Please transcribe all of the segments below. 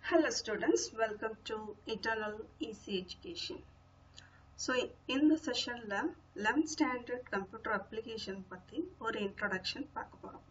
Hello students, welcome to Eternal Easy Education. So இந்த செஷன்ல 11th standard computer application பத்தி ஒரு introduction பார்க்க போறோம்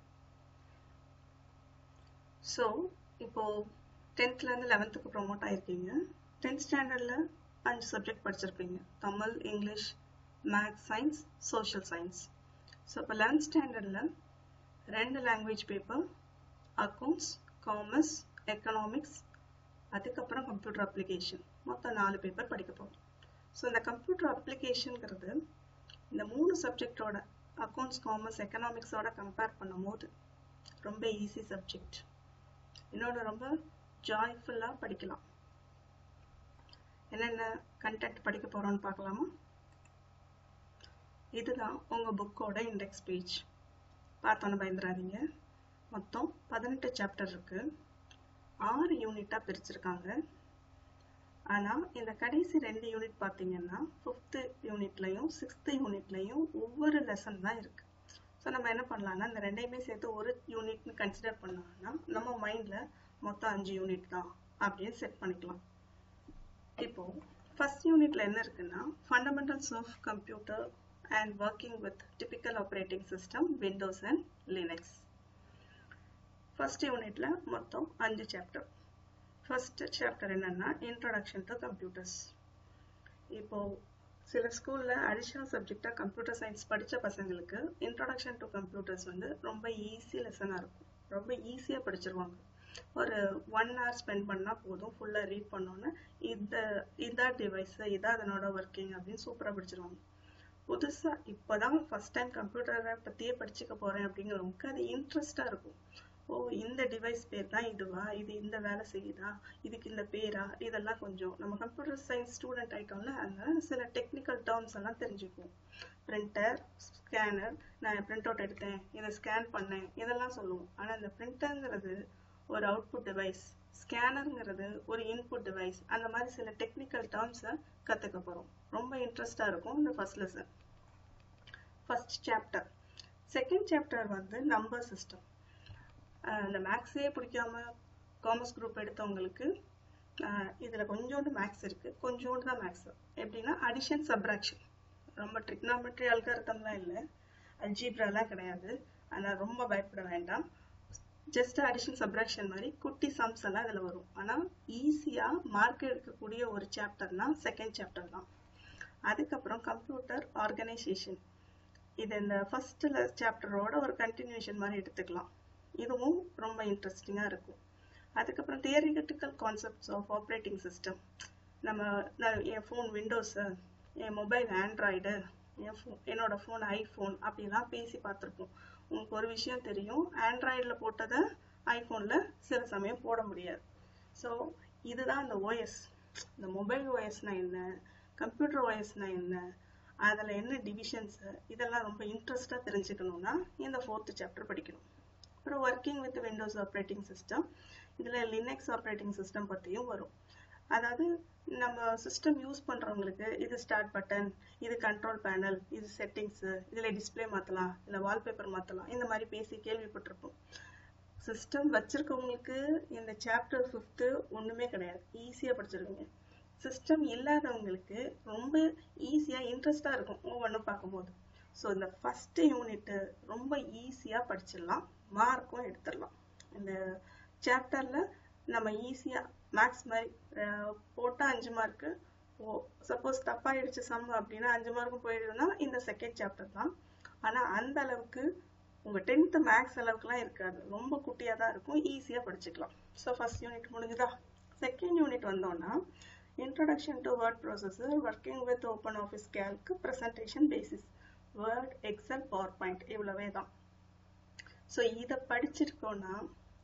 ஸோ இப்போ டென்த்ல இருந்து லெவன்த்துக்கு ப்ரொமோட் ஆயிருக்கீங்க டென்த் ஸ்டாண்டர்ட்ல அஞ்சு சப்ஜெக்ட் படிச்சிருப்பீங்க Tamil English maths science social science so இப்போ லெவன்த் ஸ்டாண்டர்ட்ல ரெண்டு language paper accounts commerce economics அதுக்கப்புறம் கம்ப்யூட்டர் அப்ளிகேஷன் மொத்தம் நாலு பேப்பர் படிக்க போகிறோம் ஸோ இந்த கம்ப்யூட்டர் அப்ளிகேஷனுங்கிறது இந்த மூணு சப்ஜெக்டோட அக்கௌண்ட்ஸ் காமர்ஸ் எக்கனாமிக்ஸோட கம்பேர் பண்ணும்போது ரொம்ப ஈஸி சப்ஜெக்ட் இன்னொன்று ரொம்ப ஜாய்ஃபுல்லாக படிக்கலாம் என்னென்ன கண்டென்ட் படிக்க போகிறோம்னு பார்க்கலாமா இதுதான் உங்கள் புக்கோட இண்டெக்ஸ் பேஜ் பார்த்தோன்னு பயந்துடாதீங்க மொத்தம் பதினெட்டு சாப்டர் இருக்குது ஆறு யூனிட்டாக பிரிச்சிருக்காங்க ஆனால் இந்த கடைசி ரெண்டு யூனிட் பார்த்தீங்கன்னா ஃபிஃப்த்து யூனிட்லையும் சிக்ஸ்த்து யூனிட்லையும் ஒவ்வொரு லெசன் தான் இருக்குது ஸோ நம்ம என்ன பண்ணலாம்னா இந்த ரெண்டையுமே சேர்த்து ஒரு யூனிட்னு கன்சிடர் பண்ணோம்னா நம்ம மைண்டில் மொத்தம் அஞ்சு யூனிட் தான் அப்படின்னு செட் பண்ணிக்கலாம் இப்போ ஃபர்ஸ்ட் யூனிட்ல என்ன இருக்குன்னா fundamentals of computer and working with typical operating system Windows and Linux first யூனிட்ல மொத்தம் அஞ்சு சாப்டர் ஃபர்ஸ்ட் சாப்டர் என்னன்னா இன்ட்ரடக்ஷன் டு கம்ப்யூட்டர்ஸ் இப்போ சில ஸ்கூல்ல அடிஷனல் சப்ஜெக்டா கம்ப்யூட்டர் சயின்ஸ் படிச்ச பசங்களுக்கு இன்ட்ரடக்ஷன் டு கம்ப்யூட்டர்ஸ் வந்து ரொம்ப ஈஸி லெசனா இருக்கும் ரொம்ப ஈஸியா படிச்சிருவாங்க ஒரு ஒன் ஹவர் ஸ்பெண்ட் பண்ணா போதும் ஃபுல்லா ரீட் பண்ணோன்னு இந்த இதான் டிவைஸ் இதான் அதனோட ஒர்க்கிங் அப்படின்னு சூப்பரா படிச்சிருவாங்க புதுசா இப்பதான் ஃபர்ஸ்ட் டைம் கம்ப்யூட்டரை பத்தியே படிச்சுக்க போறேன் அப்படிங்கிறவங்களுக்கு அது இன்ட்ரெஸ்டா இருக்கும் ஓ இந்த டிவைஸ் பேர் தான் இதுவா இது இந்த வேலை செய்யுதா இதுக்கு இந்த பேரா இதெல்லாம் கொஞ்சம் நம்ம கம்ப்யூட்டர் சயின்ஸ் ஸ்டூடெண்ட் ஆயிட்டோம்ல அதனால சில டெக்னிக்கல் டேர்ம்ஸ் எல்லாம் தெரிஞ்சுக்குவோம் பிரிண்டர் ஸ்கேனர் நான் பிரிண்ட் அவுட் எடுத்தேன் இதை ஸ்கேன் பண்ணேன் இதெல்லாம் சொல்லுவோம் ஆனா இந்த பிரிண்டருங்கிறது ஒரு அவுட்புட் டிவைஸ் ஸ்கேனருங்கிறது ஒரு இன்புட் டிவைஸ் அந்த மாதிரி சில டெக்னிக்கல் டேர்ம்ஸை கற்றுக்க போகிறோம் ரொம்ப இன்ட்ரெஸ்டாக இருக்கும் இந்த first lesson first chapter second chapter வந்து நம்பர் சிஸ்டம் இந்த மேக்ஸே பிடிக்காம காமர்ஸ் குரூப் எடுத்தவங்களுக்கு இதில் கொஞ்சோண்டு மேக்ஸ் இருக்குது கொஞ்சோண்டு தான் மேக்ஸ் எப்படின்னா அடிஷன் சப்ராக்ஷன் ரொம்ப ட்ரிக்னாமெட்ரி அல்காரத்தம்லாம் இல்லை அல்ஜீப்ராலாம் கிடையாது ஆனால் ரொம்ப பயப்பட வேண்டாம் ஜஸ்ட் அடிஷன் சப்ராக்ஷன் மாதிரி குட்டி சம்ஸ் எல்லாம் இதில் வரும் ஆனால் ஈஸியாக மார்க் எடுக்கக்கூடிய ஒரு சாப்டர்னா செகண்ட் சாப்டர் தான் அதுக்கப்புறம் கம்ப்யூட்டர் ஆர்கனைசேஷன் இது இந்த ஃபர்ஸ்ட் சாப்டரோட ஒரு கண்டினியூஷன் மாதிரி எடுத்துக்கலாம் இதுவும் ரொம்ப இன்ட்ரெஸ்டிங்காக இருக்கும் அதுக்கப்புறம் theoretical concepts of operating system நம்ம என் ஃபோன் விண்டோஸு என் மொபைல் ஆண்ட்ராய்டு என் ஃபோன் என்னோட ஃபோன் ஐஃபோன் அப்படிலாம் பேசி பார்த்துருப்போம் உங்களுக்கு ஒரு விஷயம் தெரியும் ஆண்ட்ராய்டில் போட்டதை ஐஃபோனில் சில சமயம் போட முடியாது ஸோ இதுதான் இந்த ஓஎஸ் இந்த மொபைல் ஓஎஸ்னா என்ன கம்ப்யூட்டர் ஓஎஸ்னா என்ன அதில் என்ன டிவிஷன்ஸு இதெல்லாம் ரொம்ப இன்ட்ரெஸ்டாக தெரிஞ்சுக்கணுன்னா இந்த ஃபோர்த்து சாப்டர் படிக்கணும் அப்புறம் working with Windows operating system இதில் லினக்ஸ் ஆப்ரேட்டிங் சிஸ்டம் பற்றியும் வரும் அதாவது நம்ம சிஸ்டம் யூஸ் பண்ணுறவங்களுக்கு இது ஸ்டார்ட் பட்டன் இது கண்ட்ரோல் பேனல் இது செட்டிங்ஸு இதில் டிஸ்பிளே மாற்றலாம் இல்லை வால்பேப்பர் மாற்றலாம் இந்த மாதிரி பேசி கேள்விப்பட்டிருப்போம் சிஸ்டம் வச்சிருக்கவங்களுக்கு இந்த சாப்டர் ஃபிஃப்த்து ஒன்றுமே கிடையாது ஈஸியாக படிச்சிருவீங்க சிஸ்டம் இல்லாதவங்களுக்கு ரொம்ப ஈஸியாக இன்ட்ரெஸ்டாக இருக்கும் ஒவ்வொன்றும் பார்க்கும்போது ஸோ இந்த ஃபஸ்ட்டு யூனிட்டு ரொம்ப ஈஸியாக படிச்சிடலாம் மார்க்கும் எடுத்துடலாம் இந்த சாப்டரில் நம்ம ஈஸியாக மேக்ஸ் மாதிரி போட்டால் அஞ்சு மார்க்கு ஓ சப்போஸ் தப்பாயிடுச்சு சம் அப்படின்னா அஞ்சு மார்க்கும் போயிடுதுன்னா இந்த செகண்ட் சாப்டர் தான் ஆனால் அந்த அளவுக்கு உங்கள் டென்த்து மேக்ஸ் அளவுக்குலாம் இருக்காது ரொம்ப குட்டியாக தான் இருக்கும் ஈஸியாக படிச்சுக்கலாம் ஸோ ஃபர்ஸ்ட் யூனிட் முடிஞ்சுதா செகண்ட் யூனிட் வந்தோன்னா introduction to word processor working with open office calc presentation basics Word Excel power point இவ்வளவே தான் ஸோ இதை படிச்சிருக்கோன்னா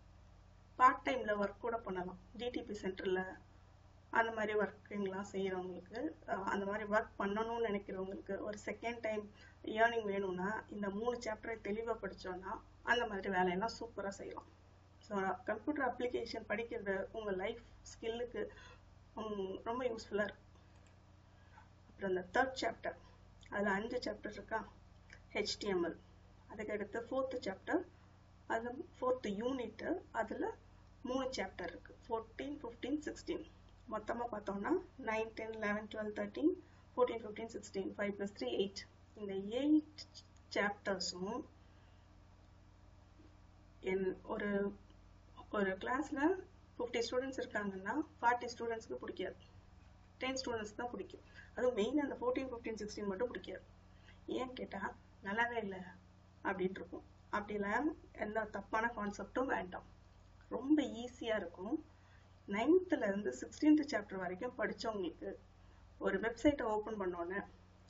பார்ட் டைமில் ஒர்க் கூட பண்ணலாம் டிடிபி சென்டரில் அந்த மாதிரி ஒர்க்கிங்லாம் செய்கிறவங்களுக்கு அந்த மாதிரி ஒர்க் பண்ணணும்னு நினைக்கிறவங்களுக்கு ஒரு செகண்ட் டைம் ஏர்னிங் வேணும்னா இந்த மூணு சாப்டரை தெளிவாக படித்தோன்னா அந்த மாதிரி வேலையெல்லாம் சூப்பராக செய்யலாம் ஸோ கம்ப்யூட்டர் அப்ளிகேஷன் படிக்கிறது உங்கள் லைஃப் ஸ்கில்லுக்கு ரொம்ப யூஸ்ஃபுல்லாக இருக்கும் அப்புறம் இந்த தேர்ட் சாப்டர் அதில் அஞ்சு சாப்டர் இருக்கா ஹெச்டிஎம்எல் அதுக்கடுத்து ஃபோர்த்து சாப்டர் அது ஃபோர்த்து யூனிட்டு அதில் மூணு சாப்டர் இருக்கு ஃபோர்டீன் ஃபிஃப்டீன் ஃபிஃப்டீன் சிக்ஸ்டீன் மொத்தமாக பார்த்தோம்னா nine ten eleven twelve thirteen fourteen fifteen sixteen five plus three eight இந்த எயிட் சாப்டர்ஸும் என் ஒரு ஒரு கிளாஸில் ஃபிஃப்டி ஸ்டூடெண்ட்ஸ் இருக்காங்கன்னா ஃபார்ட்டி ஸ்டூடெண்ட்ஸ்க்கு பிடிக்காது டென் ஸ்டூடெண்ட்ஸ் தான் பிடிக்கும் அதுவும் மெயின் அந்த ஃபோர்டீன் ஃபிஃப்டீன் சிக்ஸ்டீன் மட்டும் பிடிக்காது ஏன் கேட்டால் நல்லாவே இல்லை அப்படின்ட்டு இருக்கும் அப்படிலாம் எந்த தப்பான கான்செப்டும் வேண்டாம் ரொம்ப ஈஸியாக இருக்கும் நைன்த்துலேருந்து சிக்ஸ்டீன்த் சாப்டர் வரைக்கும் படித்தவங்களுக்கு ஒரு வெப்சைட்டை ஓப்பன் பண்ணோன்னே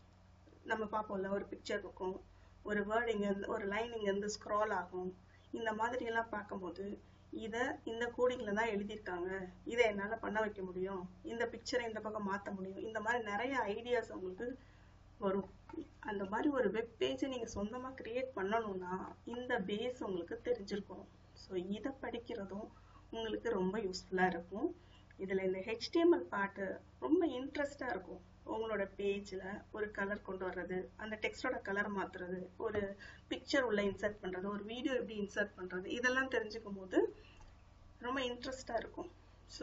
நம்ம பார்ப்போம்ல ஒரு பிக்சர் இருக்கும் ஒரு வேர்டு இங்கேருந்து ஒரு லைன் இங்கேருந்து ஸ்க்ரால் ஆகும் இந்த மாதிரியெல்லாம் பார்க்கும்போது இதை இந்த கோடிங்கில் தான் எழுதியிருக்காங்க இதை என்னால் பண்ண வைக்க முடியும் இந்த பிக்சரை இந்த பக்கம் மாற்ற முடியும் இந்த மாதிரி நிறைய ஐடியாஸ் உங்களுக்கு வரும் அந்த மாதிரி ஒரு வெப் பேஜை நீங்கள் சொந்தமாக க்ரியேட் பண்ணணும்னா இந்த பேஸ் உங்களுக்கு தெரிஞ்சிருக்கணும் ஸோ இதை படிக்கிறதும் உங்களுக்கு ரொம்ப யூஸ்ஃபுல்லாக இருக்கும் இதில் இந்த ஹெச்டிஎம்எல் பாட்டு ரொம்ப இன்ட்ரெஸ்டாக இருக்கும் உங்களோட பேஜில் ஒரு கலர் கொண்டு வர்றது அந்த டெக்ஸ்டோட கலர் மாற்றுறது ஒரு பிக்சர் உள்ள இன்சர்ட் பண்ணுறது ஒரு வீடியோ எப்படி இன்சர்ட் பண்ணுறது இதெல்லாம் தெரிஞ்சுக்கும் போது ரொம்ப இன்ட்ரெஸ்டாக இருக்கும் ஸோ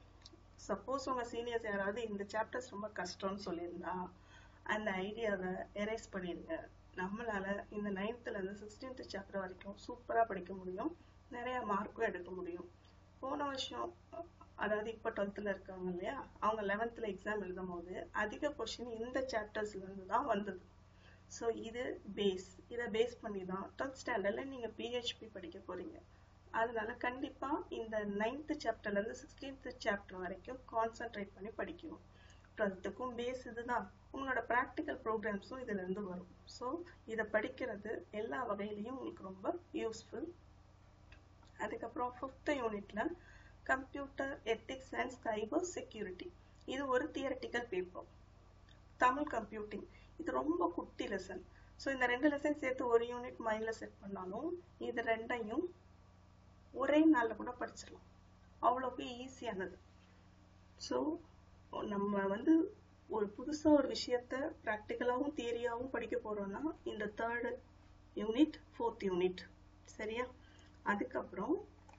சப்போஸ் உங்கள் சீனியர்ஸ் யாராவது இந்த சாப்டர்ஸ் ரொம்ப கஷ்டம்னு சொல்லியிருந்தா அந்த ஐடியாவை எரேஸ் பண்ணிடுங்க நம்மளால இந்த நைன்த்துலேருந்து சிக்ஸ்டீன்த் சாப்டர் வரைக்கும் சூப்பராக படிக்க முடியும் நிறைய மார்க்கும் எடுக்க முடியும் போன வருஷம் அதாவது இப்போ டுவெல்த்தில் இருக்காங்க இல்லையா அவங்க லெவன்த்தில் எக்ஸாம் எழுதும் போது அதிக கொஷின் இந்த சாப்டர்ஸ்லேருந்து தான் வந்தது ஸோ இது பேஸ் இதை பேஸ் பண்ணி தான் டுவெல்த் ஸ்டாண்டர்டில் நீங்கள் பிஹெச்பி படிக்க போகிறீங்க அதனால கண்டிப்பாக இந்த நைன்த்து சாப்டர்லேருந்து சிக்ஸ்டீன்த் சாப்டர் வரைக்கும் கான்சென்ட்ரேட் பண்ணி படிக்கணும் டுவெல்த்துக்கும் பேஸ் இதுதான் உங்களோட ப்ராக்டிக்கல் ப்ரோக்ராம்ஸும் இதுலேருந்து வரும் ஸோ இதை படிக்கிறது எல்லா வகையிலையும் உங்களுக்கு ரொம்ப யூஸ்ஃபுல் அதுக்கப்புறம் ஃபிஃப்த் யூனிட்ல computer ethics and cyber security இது ஒரு தியரட்டிக்கல் பேப்பர் தமிழ் கம்ப்யூட்டிங் இது ரொம்ப குட்டி லெசன் ஸோ இந்த ரெண்டு லெசன் சேர்த்து ஒரு யூனிட் மைண்டில் செட் பண்ணாலும் இது ரெண்டையும் ஒரே நாளில் கூட படிச்சிடலாம் அவ்வளோக்கு ஈஸியானது ஸோ நம்ம வந்து ஒரு புதுசாக ஒரு விஷயத்த ப்ராக்டிக்கலாகவும் தியரியாகவும் படிக்க போகிறோம்னா இந்த தேர்டு யூனிட் ஃபோர்த் யூனிட் சரியா அதுக்கப்புறம்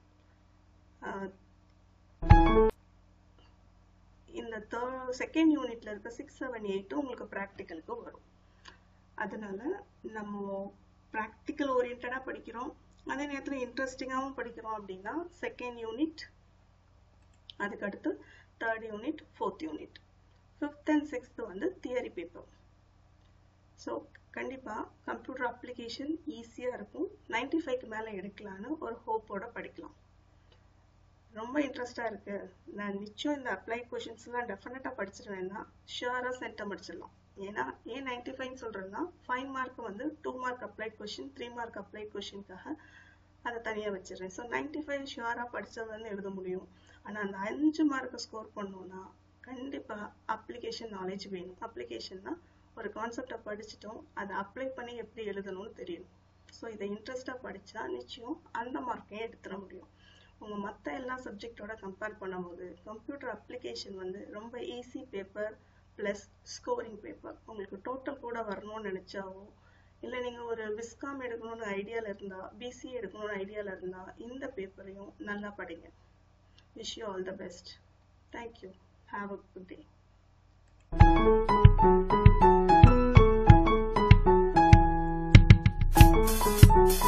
இந்த தேர்ட் செகண்ட் யூனிட்ல இருக்க சிக்ஸ் செவன் எயிட்டும் உங்களுக்கு ப்ராக்டிக்கலுக்கு வரும் அதனால நம்ம ப்ராக்டிக்கல் ஓரியன்டாக படிக்கிறோம் அதே நேரத்தில் இன்ட்ரெஸ்டிங்காகவும் படிக்கிறோம் அப்படின்னா செகண்ட் யூனிட் அதுக்கடுத்து third unit fourth unit fifth and sixth வந்து தியரி பேப்பர் ஸோ கண்டிப்பாக கம்ப்யூட்டர் அப்ளிகேஷன் ஈஸியாக இருக்கும் நைன்டி ஃபைவ்க்கு மேலே எடுக்கலான்னு ஒரு ஹோப்போட படிக்கலாம் ரொம்ப இன்ட்ரெஸ்டாக இருக்குது நான் நிச்சயம் இந்த அப்ளை கொஷின்ஸ்லாம் டெஃபினட்டாக படிச்சிருவேன்னா ஷுவராக சென்டம் படிச்சிடலாம் ஏன்னா ஏன் நைன்டி ஃபைவ்னு சொல்கிறேன்னா ஃபைவ் மார்க் வந்து two mark apply question three mark apply கொஷினுக்காக அதை தனியாக வச்சிடுறேன் ஸோ நைன்டி ஃபைவ் ஷுவராக படித்தது வந்து எழுத முடியும் ஆனால் அந்த அஞ்சு மார்க்கை ஸ்கோர் பண்ணோன்னா கண்டிப்பாக அப்ளிகேஷன் நாலேஜ் வேணும் அப்ளிகேஷன்னா ஒரு கான்செப்டை படிச்சிட்டோம் அதை அப்ளை பண்ணி எப்படி எழுதணும்னு தெரியும் ஸோ இதை இன்ட்ரெஸ்டாக படித்தா நிச்சயம் அந்த மார்க்கையும் எடுத்துட முடியும் உங்கள் மற்ற எல்லா சப்ஜெக்டோட கம்பேர் பண்ணும்போது கம்ப்யூட்டர் அப்ளிகேஷன் வந்து ரொம்ப easy paper plus scoring paper உங்களுக்கு டோட்டல் கூட வரணும்னு நினச்சாவோ இல்லை நீங்கள் ஒரு விஸ்காம் எடுக்கணும்னு ஐடியாவில் இருந்தால் பிசி எடுக்கணும்னு ஐடியாவில் இருந்தால் இந்த பேப்பரையும் நல்லா படிங்க wish you all the best thank you have a good day Thank you.